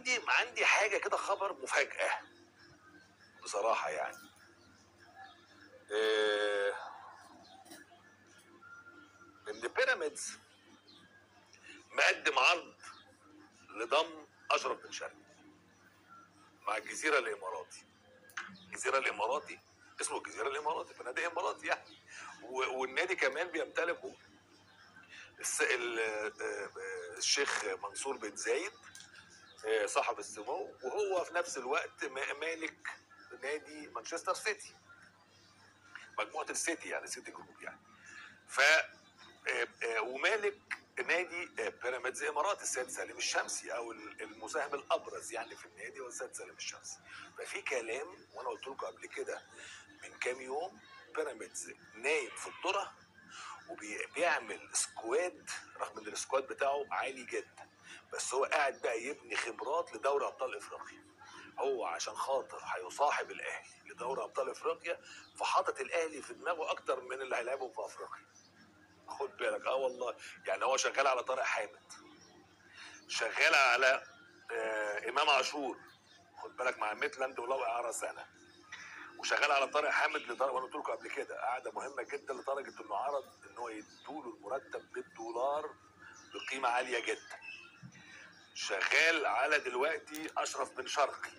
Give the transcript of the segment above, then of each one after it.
عندي عندي حاجه كده خبر مفاجاه بصراحه يعني إيه ان بيراميدز مقدم عرض لضم اشرف بن شرقي مع الجزيره الاماراتي الجزيره الاماراتي اسمه الجزيره الاماراتي فنادي اماراتي يعني و- والنادي كمان بيمتلكه الس... ال... آه، الشيخ منصور بن زايد آه، صاحب السمو وهو في نفس الوقت ما- مالك نادي مانشستر سيتي مجموعه السيتي يعني سيتي جروب يعني ف آه، آه، ومالك نادي آه، بيراميدز امارات السيد سالم الشمسي او ال- المساهم الابرز يعني في النادي هو السيد سالم الشمسي ففي كلام وانا قلت لكم قبل كده من كام يوم بيراميدز نايم في الذره وبيعمل سكواد رغم ان السكواد بتاعه عالي جدا بس هو قاعد بقى يبني خبرات لدوري ابطال افريقيا هو عشان خاطر هيصاحب الاهلي لدوري ابطال افريقيا فحاطط الاهلي في دماغه اكتر من اللي هيلعبهم في افريقيا خد بالك اه والله يعني هو شغال على طارق حامد شغال على آه امام عاشور خد بالك مع ميتلاند ولو اعاره سنه وشغال على طارق حامد لدرجه وانا قلت لكم قبل كده قاعده مهمه جدا لدرجه انه عرض ان هو يدوله المرتب بالدولار بقيمه عاليه جدا شغال على دلوقتي اشرف بن شرقي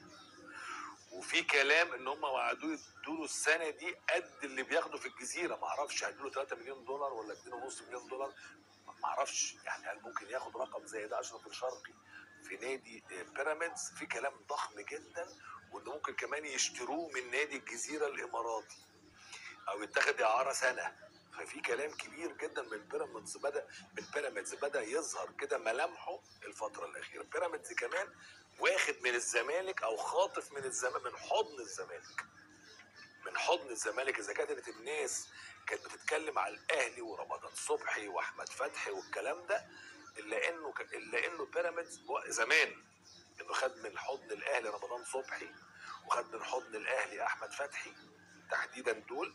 وفي كلام ان هم وعدوه يدوا السنه دي قد اللي بياخده في الجزيره ما اعرفش هيدوا له 3 مليون دولار ولا 2.5 مليون دولار ما اعرفش يعني هل ممكن ياخد رقم زي ده اشرف بن شرقي في نادي بيراميدز في كلام ضخم جدا وان ممكن كمان يشتروه من نادي الجزيره الاماراتي او يتاخد اعاره سنه ففي كلام كبير جدا من بيراميدز بدا من بيراميدز بدا يظهر كده ملامحه الفتره الاخيره بيراميدز كمان واخد من الزمالك او خاطف من الزمالك من حضن الزمالك من حضن الزمالك اذا كانت الناس كانت بتتكلم على الاهلي ورمضان صبحي واحمد فتحي والكلام ده الا انه ك- الا انه بيراميدز و- زمان انه خد من حضن الاهلي رمضان صبحي وخد من حضن الاهلي احمد فتحي تحديدا دول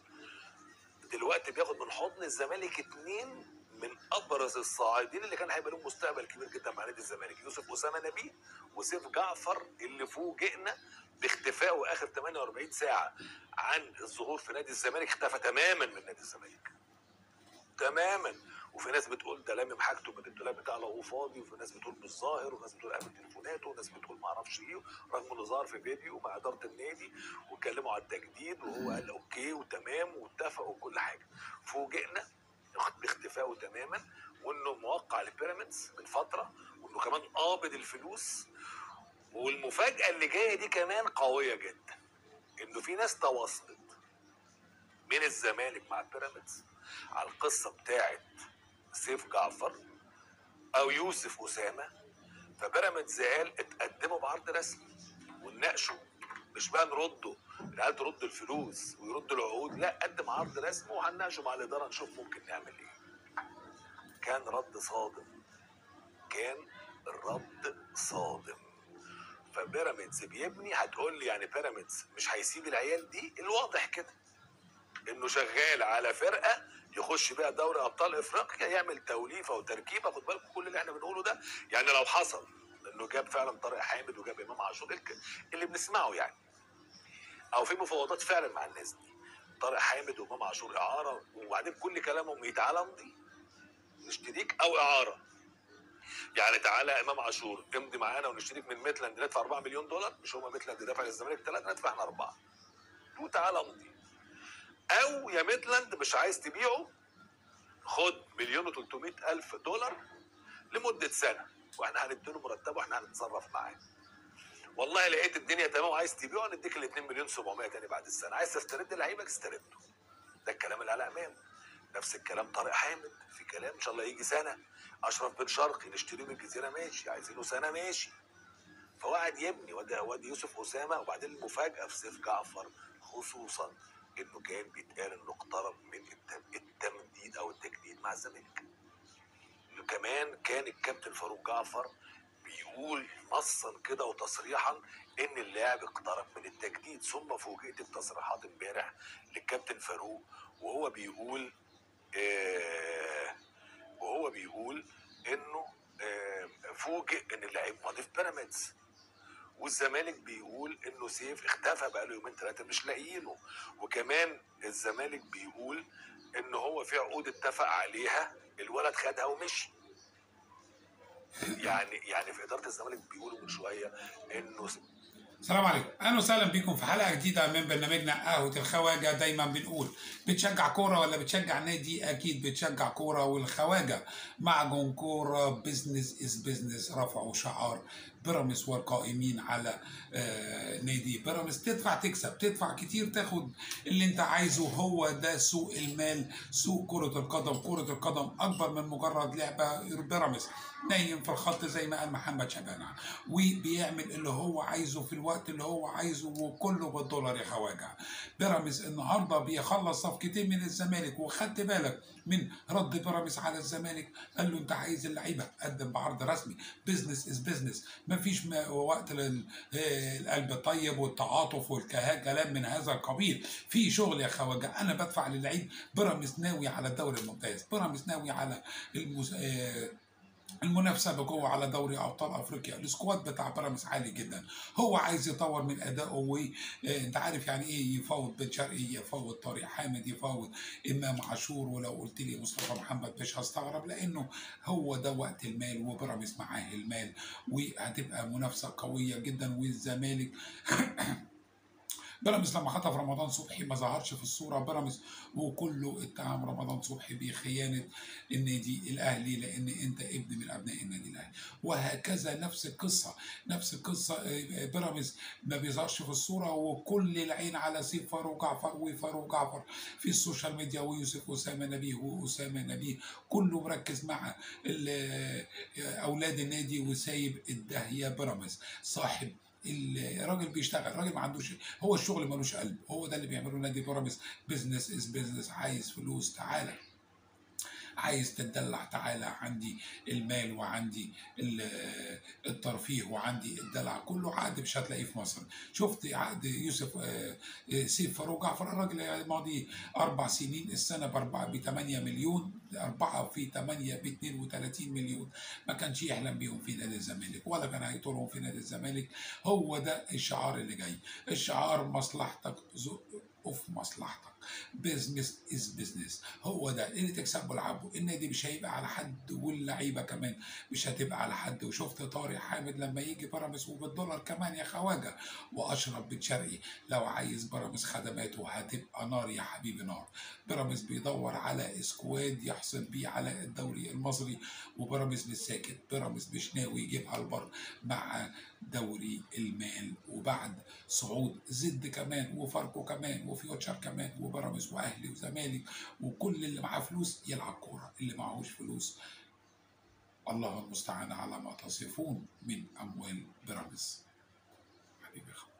دلوقتي بياخد من حضن الزمالك اتنين من ابرز الصاعدين اللي كان هيبقى لهم مستقبل كبير جدا مع نادي الزمالك يوسف اسامه نبيه وسيف جعفر اللي فوجئنا باختفائه اخر 48 ساعه عن الظهور في نادي الزمالك اختفى تماما من نادي الزمالك تماما وفي ناس بتقول ده لامم حاجته من الدولاب بتاعه لو فاضي وفي ناس بتقول مش ظاهر وناس بتقول قابل تليفوناته وناس بتقول ما اعرفش ايه رغم انه ظهر في فيديو مع اداره النادي واتكلموا على التجديد وهو قال اوكي وتمام واتفقوا وكل حاجه فوجئنا باختفائه تماما وانه موقع لبيراميدز من فتره وانه كمان قابض الفلوس والمفاجاه اللي جايه دي كمان قويه جدا انه في ناس تواصلت من الزمالك مع بيراميدز على القصه بتاعت سيف جعفر او يوسف اسامه فبيراميدز قال اتقدموا بعرض رسمي ونناقشه مش بقى نرده العيال ترد الفلوس ويردوا العقود لا قدم عرض رسمي وهنناقشه مع الاداره نشوف ممكن نعمل ايه كان رد صادم كان الرد صادم فبيراميدز بيبني هتقول لي يعني بيراميدز مش هيسيب العيال دي الواضح كده انه شغال على فرقه يخش بيها دوري ابطال افريقيا يعمل توليفه وتركيبه خد بالكم كل اللي احنا بنقوله ده يعني لو حصل انه جاب فعلا طارق حامد وجاب امام عاشور الك- اللي بنسمعه يعني او في مفاوضات فعلا مع الناس دي طارق حامد وامام عاشور اعاره وبعدين كل كلامهم ايه تعالى امضي نشتريك او اعاره يعني تعالى امام عاشور امضي معانا ونشتريك من ميتلاند ندفع 4 مليون دولار مش هم ميتلاند دفع للزمالك 3 ندفع احنا 4 وتعالى امضي او يا ميتلاند مش عايز تبيعه خد مليون و300 الف دولار لمده سنه واحنا هنديله مرتبه واحنا هنتصرف معاه والله لقيت الدنيا تمام وعايز تبيعه نديك ال 2 مليون 700 تاني بعد السنه عايز تسترد لعيبك استرده ده الكلام اللي على امام نفس الكلام طارق حامد في كلام ان شاء الله يجي سنه اشرف بن شرقي نشتريه من الجزيره ماشي عايزينه سنه ماشي فوقعد يبني وادي وادي يوسف اسامه وبعدين المفاجاه في سيف جعفر خصوصا انه كان بيتقال انه اقترب من التم- التمديد او التجديد مع الزمالك انه كمان كان الكابتن فاروق جعفر بيقول نصا كده وتصريحا ان اللاعب اقترب من التجديد ثم فوجئت بتصريحات امبارح للكابتن فاروق وهو بيقول آه وهو بيقول انه آه فوجئ ان اللاعب ماضي في بيراميدز والزمالك بيقول انه سيف اختفى بقاله يومين ثلاثه مش لاقيينه وكمان الزمالك بيقول ان هو في عقود اتفق عليها الولد خدها ومشي يعني يعني في اداره الزمالك بيقولوا من شويه انه السلام عليكم اهلا وسهلا بكم في حلقه جديده من برنامجنا قهوه الخواجه دايما بنقول بتشجع كوره ولا بتشجع نادي اكيد بتشجع كوره والخواجه معجون كوره بزنس از بزنس رفعوا شعار بيراميدز والقائمين على آه نادي بيراميدز تدفع تكسب تدفع كتير تاخد اللي انت عايزه هو ده سوق المال سوق كرة القدم كرة القدم اكبر من مجرد لعبة بيراميدز نايم في الخط زي ما قال محمد شبانة وبيعمل اللي هو عايزه في الوقت اللي هو عايزه وكله بالدولار يا خواجه بيراميدز النهارده بيخلص صفقتين من الزمالك وخدت بالك من رد بيراميدز على الزمالك قال له انت عايز اللعيبه قدم بعرض رسمي بزنس از بزنس مفيش وقت للقلب الطيب والتعاطف والكلام من هذا القبيل في شغل يا خواجه انا بدفع للعيب بيراميدز ناوي على الدوري الممتاز بيراميدز ناوي على المس... المنافسه بقوه على دوري ابطال افريقيا السكواد بتاع بيراميدز عالي جدا هو عايز يطور من ادائه وانت عارف يعني ايه يفاوض بن شرقي يفاوض طارق حامد يفاوض امام عاشور ولو قلت لي مصطفى محمد مش هستغرب لانه هو ده وقت المال وبيراميدز معاه المال وهتبقى منافسه قويه جدا والزمالك بيراميدز لما خطف رمضان صبحي ما ظهرش في الصوره بيراميدز وكله اتهم رمضان صبحي بخيانه النادي الاهلي لان انت ابن من ابناء النادي الاهلي وهكذا نفس القصه نفس القصه بيراميدز ما بيظهرش في الصوره وكل العين على سيف فاروق جعفر وفاروق جعفر في السوشيال ميديا ويوسف اسامه نبيه واسامه نبيه كله مركز مع اولاد النادي وسايب الدهيه بيراميدز صاحب الراجل بيشتغل الراجل ما عندوش هو الشغل ملوش قلب هو ده اللي بيعمله نادي بيراميدز بزنس از بزنس عايز فلوس تعالى عايز تدلع تعالى عندي المال وعندي الترفيه وعندي الدلع كله عقد مش هتلاقيه في مصر شفت عقد يوسف سيف فاروق جعفر الراجل ماضي اربع سنين السنه باربعه ب 8 مليون اربعه في 8 ب 32 مليون ما كانش يحلم بيهم في نادي الزمالك ولا كان هيطولهم في نادي الزمالك هو ده الشعار اللي جاي الشعار مصلحتك وفي مصلحتك بزنس از بزنس هو ده اللي تكسبه العبه النادي مش هيبقى على حد واللعيبه كمان مش هتبقى على حد وشفت طارق حامد لما يجي بيراميدز وبالدولار كمان يا خواجه واشرف بن شرقي لو عايز بيراميدز خدماته هتبقى نار يا حبيبي نار بيراميدز بيدور على اسكواد يحصل بيه على الدوري المصري وبيراميدز مش ساكت بيراميدز مش ناوي يجيبها البر مع دوري المال وبعد صعود زد كمان وفاركو كمان وفيوتشر كمان وبيراميدز واهلي وزمالك وكل اللي معاه فلوس يلعب كوره اللي معهوش فلوس الله المستعان على ما تصفون من اموال بيراميدز حبيبي